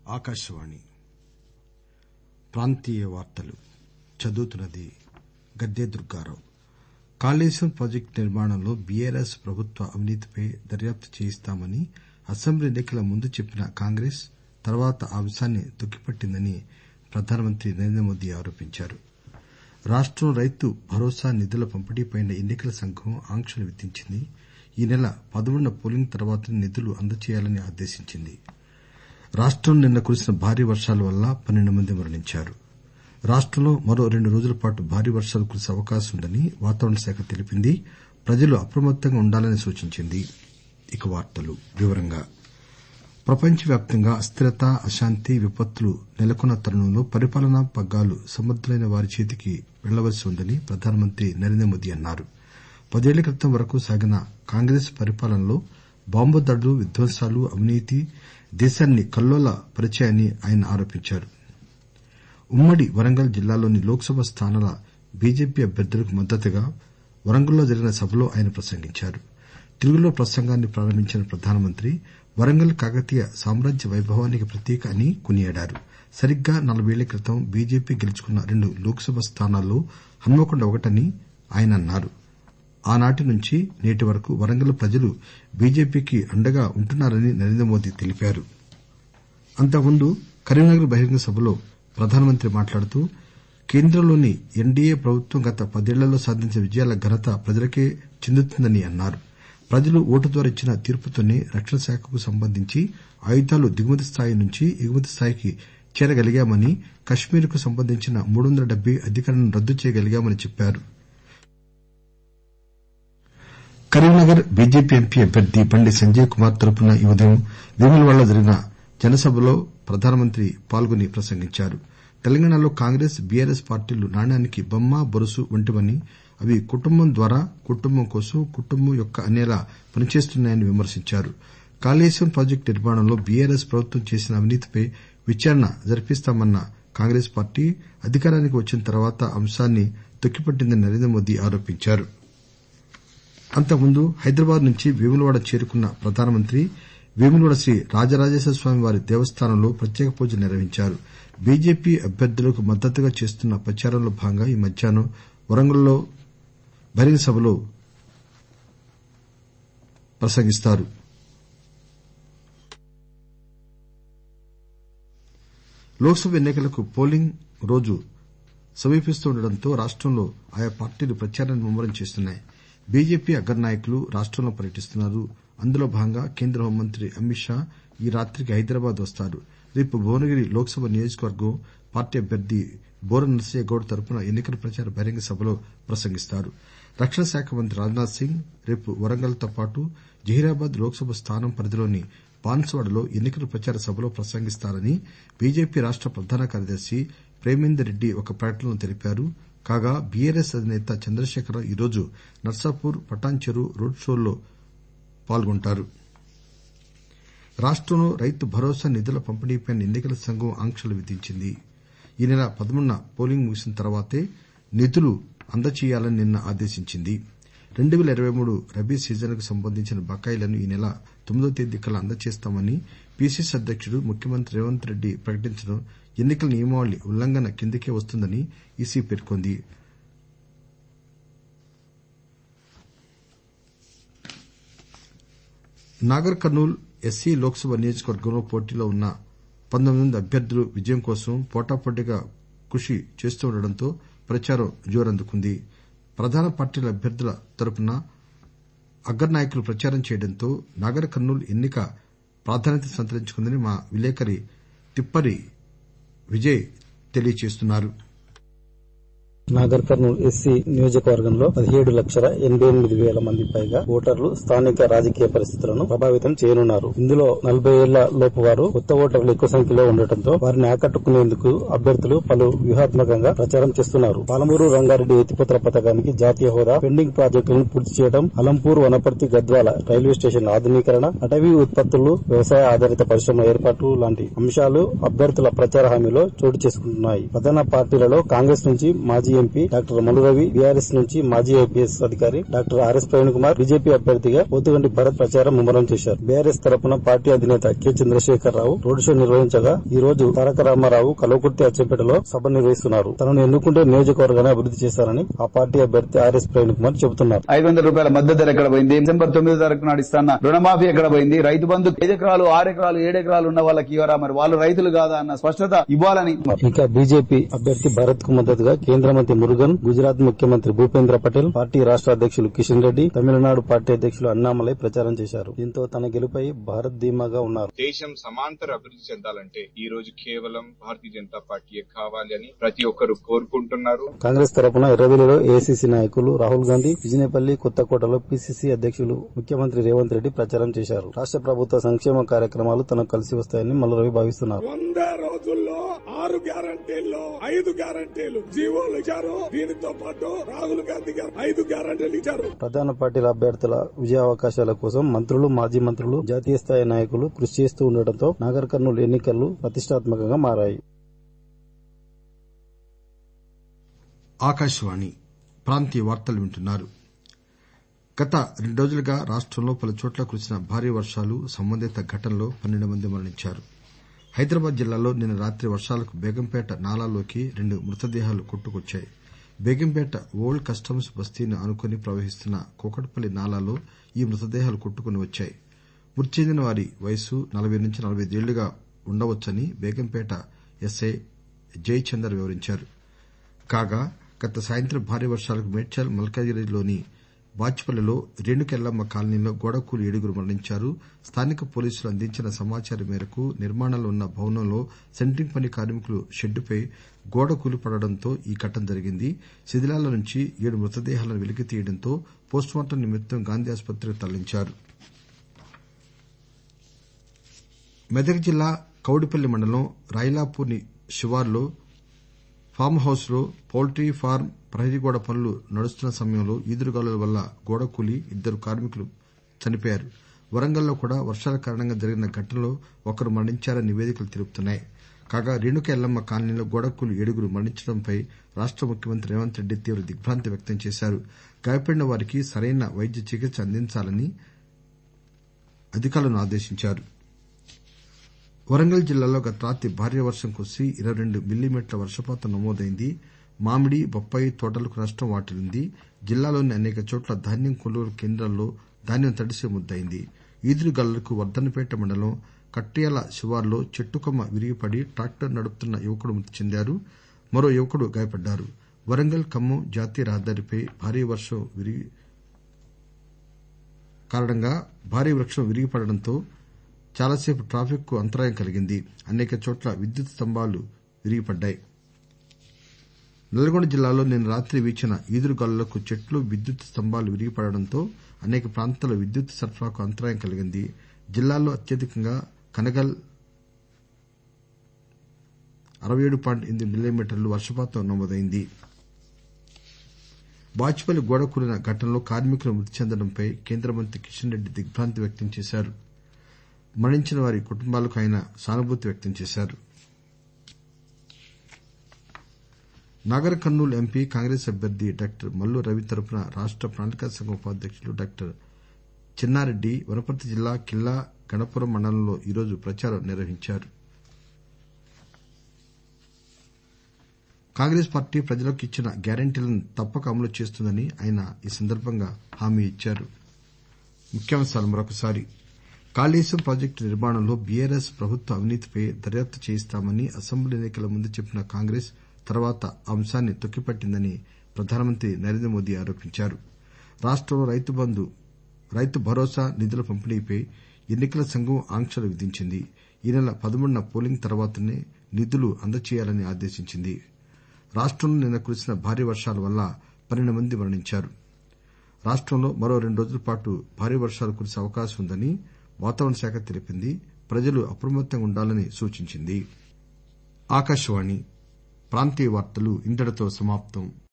ఆకాశవాణి ప్రాంతీయ వార్తలు చదువుతున్నది గద్దె దుర్గారావు కాళేశ్వరం ప్రాజెక్టు నిర్మాణంలో బీఆర్ఎస్ ప్రభుత్వ అవినీతిపై దర్యాప్తు చేయిస్తామని అసెంబ్లీ ఎన్నికల ముందు చెప్పిన కాంగ్రెస్ తర్వాత ఆ విషయాన్ని తొక్కిపట్టిందని ప్రధానమంత్రి నరేంద్రమోదీ ఆరోపించారు రాష్టంలో రైతు భరోసా నిధుల పంపిణీపై ఎన్నికల సంఘం ఆంక్షలు విధించింది ఈ నెల పదమూడున పోలింగ్ తర్వాతనే నిధులు అందజేయాలని ఆదేశించింది రాష్టంలో నిన్న కురిసిన భారీ వర్షాల వల్ల పన్నెండు మంది మరణించారు రాష్టంలో మరో రెండు రోజుల పాటు భారీ వర్షాలు కురిసే అవకాశం ఉందని వాతావరణ శాఖ తెలిపింది ప్రజలు అప్రమత్తంగా ఉండాలని సూచించింది ప్రపంచవ్యాప్తంగా అస్థిరత అశాంతి విపత్తులు నెలకొన్న తరుణంలో పరిపాలనా పగ్గాలు సమర్దులైన వారి చేతికి వెళ్లవలసి ఉందని ప్రధానమంత్రి నరేంద్రమోదీ అన్నారు పదేళ్ల క్రితం వరకు సాగిన కాంగ్రెస్ పరిపాలనలో బాంబు దాడులు విధ్వంసాలు అవినీతి దేశాన్ని కల్లోల పరిచాయని ఆయన ఆరోపించారు ఉమ్మడి వరంగల్ జిల్లాలోని లోక్ సభ స్థానాల బీజేపీ అభ్యర్థులకు మద్దతుగా వరంగల్లో జరిగిన సభలో ఆయన ప్రసంగించారు తెలుగులో ప్రసంగాన్ని ప్రారంభించిన ప్రధానమంత్రి వరంగల్ కాకతీయ సామ్రాజ్య వైభవానికి ప్రతీక అని కొనియాడారు సరిగ్గా నలబైళ్ల క్రితం బీజేపీ గెలుచుకున్న రెండు లోక్ సభ స్థానాల్లో హన్మకొండ ఒకటని ఆయన అన్నారు ఆనాటి నుంచి నేటి వరకు వరంగల్ ప్రజలు బీజేపీకి అండగా ఉంటున్నారని నరేంద్రమోదీ తెలిపారు అంతకుముందు కరీంనగర్ బహిరంగ సభలో ప్రధానమంత్రి మాట్లాడుతూ కేంద్రంలోని ఎన్డీఏ ప్రభుత్వం గత పదేళ్లలో సాధించిన విజయాల ఘనత ప్రజలకే చెందుతుందని అన్నారు ప్రజలు ఓటు ద్వారా ఇచ్చిన తీర్పుతోనే రక్షణ శాఖకు సంబంధించి ఆయుధాలు దిగుమతి స్థాయి నుంచి ఎగుమతి స్థాయికి చేరగలిగామని కశ్మీర్ కు సంబంధించిన మూడొందల డెబ్బై అధికరణను రద్దు చేయగలిగామని చెప్పారు కరీంనగర్ బీజేపీ ఎంపీ అభ్యర్థి బండి సంజయ్ కుమార్ తరపున ఈ ఉదయం వేములవాడలో జరిగిన జనసభలో ప్రధానమంత్రి పాల్గొని ప్రసంగించారు తెలంగాణలో కాంగ్రెస్ బీఆర్ఎస్ పార్టీలు నాణ్యానికి బొమ్మ బొరుసు వంటివని అవి కుటుంబం ద్వారా కుటుంబం కోసం కుటుంబం యొక్క అనేలా పనిచేస్తున్నాయని విమర్శించారు కాళేశ్వరం ప్రాజెక్టు నిర్మాణంలో బీఆర్ఎస్ ప్రభుత్వం చేసిన అవినీతిపై విచారణ జరిపిస్తామన్న కాంగ్రెస్ పార్టీ అధికారానికి వచ్చిన తర్వాత ఆ అంశాన్ని తొక్కిపట్టిందని నరేంద్రమోదీ ఆరోపించారు అంతకుముందు హైదరాబాద్ నుంచి వేములవాడ చేరుకున్న ప్రధానమంత్రి వేములవాడ శ్రీ రాజరాజేశ్వరస్వామి వారి దేవస్థానంలో ప్రత్యేక పూజలు నిర్వహించారు బీజేపీ అభ్యర్థులకు మద్దతుగా చేస్తున్న ప్రచారంలో భాగంగా ఈ మధ్యాహ్నం వరంగల్లో బహిరంగ సభలో ప్రసంగిస్తారు లోక్ సభ ఎన్నికలకు పోలింగ్ రోజు సమీపిస్తుండటంతో రాష్టంలో ఆయా పార్టీలు ప్రచారాన్ని ముమ్మరం చేస్తున్నాయి బీజేపీ అగ్రనాయకులు రాష్టంలో పర్యటిస్తున్నారు అందులో భాగంగా కేంద్ర హోంమంత్రి అమిత్ షా ఈ రాత్రికి హైదరాబాద్ వస్తారు రేపు భువనగిరి లోక్ సభ నియోజకవర్గం పార్టీ అభ్యర్థి బోర నర్సయ్య గౌడ్ తరపున ఎన్నికల ప్రచార బహిరంగ సభలో ప్రసంగిస్తారు రక్షణ శాఖ మంత్రి రాజ్ నాథ్ సింగ్ రేపు వరంగల్ తో పాటు జహీరాబాద్ లోక్ సభ స్థానం పరిధిలోని బాన్సువాడలో ఎన్నికల ప్రచార సభలో ప్రసంగిస్తారని బీజేపీ రాష్ట ప్రధాన కార్యదర్శి ప్రేమేందర్ రెడ్డి ఒక ప్రకటనలో తెలిపారు కాగా బీఆర్ఎస్ అధినేత చంద్రశేఖరరావు ఈరోజు నర్సాపూర్ పటాన్చెరు రోడ్ షోల్లో పాల్గొంటారు రాష్టంలో రైతు భరోసా నిధుల పంపిణీపై ఎన్నికల సంఘం ఆంక్షలు విధించింది ఈ నెల పదమూడున పోలింగ్ ముగిసిన తర్వాతే నిధులు అందజేయాలని నిన్న ఆదేశించింది రెండు పేల ఇరవై మూడు రబీ సీజన్కు సంబంధించిన బకాయిలను ఈ నెల తొమ్మిదో తేదీ కల్లా అందజేస్తామని పీసీసీ అధ్యకుడు ముఖ్యమంత్రి రేవంత్ రెడ్డి ప్రకటించడం ఎన్నికల నియమావళి ఉల్లంఘన కిందకే వస్తుందని ఈసీ పేర్కొంది నాగర్ కర్నూల్ ఎస్సీ లోక్ సభ నియోజకవర్గంలో పోటీలో ఉన్న పంతొమ్మిది మంది అభ్యర్థులు విజయం కోసం పోటాపోటీగా కృషి చేస్తుండటంతో ప్రచారం జోరందుకుంది ప్రధాన పార్టీల అభ్యర్థుల తరపున అగ్రనాయకులు ప్రచారం చేయడంతో నాగర్ కర్నూల్ ఎన్నిక ప్రాధాన్యత సంతరించుకుందని మా విలేకరి తిప్పరి విజయ్ తెలియజేస్తున్నారు నాగర్ కర్నూల్ ఎస్సీ నియోజకవర్గంలో పదిహేడు లక్షల ఎనబై ఎనిమిది వేల మంది పైగా ఓటర్లు స్థానిక రాజకీయ పరిస్థితులను ప్రభావితం చేయనున్నారు ఇందులో నలభై ఏళ్ల లోపు వారు కొత్త ఓటర్లు ఎక్కువ సంఖ్యలో ఉండటంతో వారిని ఆకట్టుకునేందుకు అభ్యర్థులు పలు వ్యూహాత్మకంగా ప్రచారం చేస్తున్నారు పాలమూరు రంగారెడ్డి ఎత్తిపోతల పథకానికి జాతీయ హోదా పెండింగ్ ప్రాజెక్టులను పూర్తి చేయడం అలంపూర్ వనపర్తి గద్వాల రైల్వే స్టేషన్ ఆధునీకరణ అటవీ ఉత్పత్తులు వ్యవసాయ ఆధారిత పరిశ్రమ ఏర్పాటు లాంటి అంశాలు అభ్యర్థుల ప్రచార హామీలో చోటు చేసుకుంటున్నాయి ప్రధాన పార్టీలలో కాంగ్రెస్ నుంచి మాజీ ఎంపీ డాక్టర్ మల్లురవి బీఆర్ఎస్ నుంచి మాజీ ఐపీఎస్ అధికారి doctor RS Praveen Kumar BJP అభ్యర్థిగా పోతుగంటి భరత్ ప్రచారం ముమ్మరం చేశారు బీఆర్ఎస్ తరపున పార్టీ అధినేత K Chandrashekar Rao road show నిర్వహించగా ఈ రోజు తారక రామారావు కల్వకుర్తి అచ్చంపేటలో సభ నిర్వహిస్తున్నారు తనను ఎన్నుకుంటే నియోజకవర్గాన్ని అభివృద్ది చేశారని ఆ పార్టీ అభ్యర్థి ఆర్ఎస్ ప్రవీణ్ కుమార్ చెబుతున్నారు ఐదు వందల రూపాయల మద్దతు ధర ఎక్కడ పోయింది డిసెంబర్ తొమ్మిదో తారీఖు నాడు ఇస్తాన్న రుణమాఫీ ఎక్కడ పోయింది రైతు బంధు ఐదు ఎకరాలు ఆరు ఎకరాలు ఏడు ఎకరాలు ఉన్న వాళ్ళకి ఇవ్వరా మరి వాళ్ళు రైతులు కాదా అన్న స్పష్టత ఇవ్వాలని ఇక బీజేపీ అభ్యర్థి భరత్ కు మద్దతుగా కేంద్ర మంత్రి మురుగన్ గుజరాత్ ముఖ్యమంత్రి భూపేంద్ర పటేల్ పార్టీ రాష్ట్ర అధ్యక్షులు కిషన్ రెడ్డి తమిళనాడు పార్టీ అధ్యక్షులు అన్నామలై ప్రచారం చేశారు దీంతో తన గెలుపై భారత్ ధీమాగా ఉన్నారు దేశం సమాంతర అభివృద్ధి చెందాలంటే ఈ రోజు కేవలం భారతీయ జనతా పార్టీయే కావాలి అని ప్రతి ఒక్కరు కోరుకుంటున్నారు కాంగ్రెస్ తరపున ఎర్రవెల్లిలో ఏసీసీ నాయకులు రాహుల్ గాంధీ విజయనపల్లి కొత్తకోటలో పీసీసీ అధ్యక్షులు ముఖ్యమంత్రి రేవంత్ రెడ్డి ప్రచారం చేశారు రాష్ట్ర ప్రభుత్వ సంక్షేమ కార్యక్రమాలు తనకు కలిసి వస్తాయని మల్లరవి భావిస్తున్నారు వంద రోజుల్లో ఆరు గ్యారంటీల్లో ఐదు గ్యారంటీలు జీవోలు ఇచ్చారు దీనితో పాటు రాహుల్ గాంధీ గారు ఐదు గ్యారంటీలు ఇచ్చారు ప్రధాన పార్టీల అభ్యర్థుల విజయావకాశాల కోసం మంత్రులు మాజీ మంత్రులు జాతీయ స్థాయి నాయకులు కృషి చేస్తూ ఉండటంతో నాగర్ కర్నూలు ఎన్నికలు ప్రతిష్టాత్మకంగా మారాయి ఆకాశవాణి ప్రాంతీయ వార్తలు వింటున్నారు గత రెండు రోజులుగా రాష్టంలో పలు చోట్ల కురిసిన భారీ వర్షాలు సంబంధిత ఘటనలో పన్నెండు మంది మరణించారు హైదరాబాద్ జిల్లాలో నిన్న రాత్రి వర్షాలకు బేగంపేట నాలాలోకి రెండు మృతదేహాలు కొట్టుకొచ్చాయి బేగంపేట ఓల్డ్ కస్టమ్స్ బస్తీని ఆనుకుని ప్రవహిస్తున్న కూకట్పల్లి నాలాలో ఈ మృతదేహాలు కొట్టుకుని వచ్చాయి మృతి చెందిన వారి వయస్సు నలబై నుంచి నలబై ఐదేళ్లుగా ఉండవచ్చని బేగంపేట ఎస్ఐ జయచందర్ వివరించారు కాగా గత సాయంత్రం భారీ వర్షాలకు మేడ్చల్ మల్కాజిగిరిలోని బాచ్పల్లిలో రేణుకెల్లమ్మ కాలనీలో గోడకూలి ఏడుగురు మరణించారు స్థానిక పోలీసులు అందించిన సమాచారం మేరకు నిర్మాణంలో ఉన్న భవనంలో సెంట్రింగ్ పని కార్మికులు షెడ్డుపై గోడ కూలిపడడంతో ఈ ఘటన జరిగింది శిథిలాల నుంచి ఏడు మృతదేహాలను వెలికి తీయడంతో పోస్టుమార్టం నిమిత్తం గాంధీ ఆసుపత్రికి తరలించారు మెదక్ జిల్లా కౌడిపల్లి మండలం రాయిలాపూర్ శివారులో ఫామ్ హౌస్ లో పౌల్ట్రీ ఫార్మ్ ప్రహరీ గోడ పనులు నడుస్తున్న సమయంలో ఈదురుగాలుల వల్ల గోడ కూలి ఇద్దరు కార్మికులు చనిపోయారు వరంగల్లో కూడా వర్షాల కారణంగా జరిగిన ఘటనలో ఒకరు మరణించారని నివేదికలు తెలుపుతున్నాయి కాగా రేణుక ఎల్లమ్మ కాలనీలో గోడకూలి ఏడుగురు మరణించడంపై రాష్ట ముఖ్యమంత్రి రేవంత్ రెడ్డి తీవ్ర దిగ్బాంతి వ్యక్తం చేశారు గాయపడిన వారికి సరైన వైద్య చికిత్స అందించాలని అధికారులను ఆదేశించారు వరంగల్ జిల్లాలో గత రాత్రి భారీ వర్షం కురిసి ఇరవై రెండు మిల్లీమీటర్ల వర్షపాతం నమోదైంది మామిడి బొప్పాయి తోటలకు నష్టం వాటిల్లింది జిల్లాలోని అనేక చోట్ల ధాన్యం కొనుగోలు కేంద్రాల్లో ధాన్యం తడిసి ముద్దయింది ఈదురుగాలులకు వర్దన్నపేట మండలం కట్యాల శివారులో చెట్టుకొమ్మ విరిగిపడి ట్రాక్టర్ నడుపుతున్న యువకుడు మృతి చెందారు మరో యువకుడు గాయపడ్డారు వరంగల్ ఖమ్మం జాతీయ రహదారిపై భారీ వర్షం కారణంగా భారీ వృక్షం విరిగిపడడంతో చాలాసేపు ట్రాఫిక్ కు అంతరాయం కలిగింది అనేక చోట్ల విద్యుత్ స్తంభాలు విరిగిపడ్డాయి నల్గొండ జిల్లాలో నిన్న రాత్రి వీచిన ఈదురుగాలులకు చెట్లు విద్యుత్ స్తంభాలు విరిగిపడడంతో అనేక ప్రాంతాల్లో విద్యుత్ సరఫరాకు అంతరాయం కలిగింది జిల్లాలో అత్యధికంగా కనగల్ అరవై ఏడు పాయింట్ ఎనిమిది మిల్లీమీటర్లు వర్షపాతం నమోదైంది బాచ్పల్లి గోడ కూలిన ఘటనలో కార్మికులు మృతి చెందడంపై కేంద్ర మంత్రి కిషన్ రెడ్డి దిగ్బాంతి వ్యక్తం చేశారు మరణించిన వారి కుటుంబాలకు ఆయన సానుభూతి వ్యక్తం చేశారు నాగర్ కర్నూలు ఎంపీ కాంగ్రెస్ అభ్యర్థి డాక్టర్ మల్లు రవి తరపున రాష్ట ప్రణాళికా సంఘం ఉపాధ్యకులు డాక్టర్ చిన్నారెడ్డి వనపర్తి జిల్లా కిల్లా గణపురం మండలంలో ఈరోజు ప్రచారం నిర్వహించారు కాంగ్రెస్ పార్టీ ప్రజలకు ఇచ్చిన గ్యారంటీలను తప్పక అమలు చేస్తుందని ఆయన ఈ సందర్బంగా హామీ ఇచ్చారు కాళేశ్వరం ప్రాజెక్టు నిర్మాణంలో బీఆర్ఎస్ ప్రభుత్వ అవినీతిపై దర్యాప్తు చేయిస్తామని అసెంబ్లీ ఎన్నికల ముందు చెప్పిన కాంగ్రెస్ తర్వాత ఆ అంశాన్ని తొక్కిపట్టిందని ప్రధానమంత్రి నరేంద్ర మోదీ ఆరోపించారు రాష్టంలో రైతు బంధు రైతు భరోసా నిధుల పంపిణీపై ఎన్నికల సంఘం ఆంక్షలు విధించింది ఈ నెల పదమూడున పోలింగ్ తర్వాతనే నిధులు అందజేయాలని ఆదేశించింది రాష్టంలో నిన్న కురిసిన భారీ వర్షాల వల్ల పన్నెండు మంది మరణించారు రాష్టంలో మరో రెండు రోజుల పాటు భారీ వర్షాలు కురిసే అవకాశం ఉందని వాతావరణ శాఖ తెలిపింది ప్రజలు అప్రమత్తంగా ఉండాలని సూచించింది